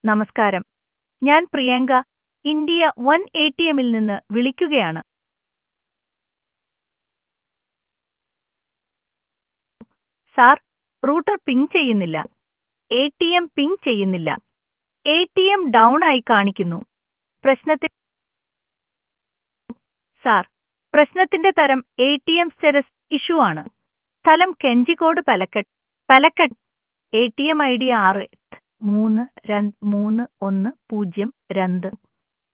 നമസ്കാരം ഞാൻ Priyanka India one A T എമ്മിൽ നിന്ന് വിളിക്കുകയാണ് സാർ റൂട്ടർ പിങ് ചെയ്യുന്നില്ല എ ടി എം പിങ് ചെയ്യുന്നില്ല എ ടി എം ഡൗൺ ആയി കാണിക്കുന്നു പ്രശ്നത്തിൽ സാർ പ്രശ്നത്തിന്റെ തരം A T M status issue ആണ് സ്ഥലം Kanjikode Palakkad Palakkad A T M I D ആറ് മൂന്ന് രണ്ട് മൂന്ന് ഒന്ന് പൂജ്യം രണ്ട്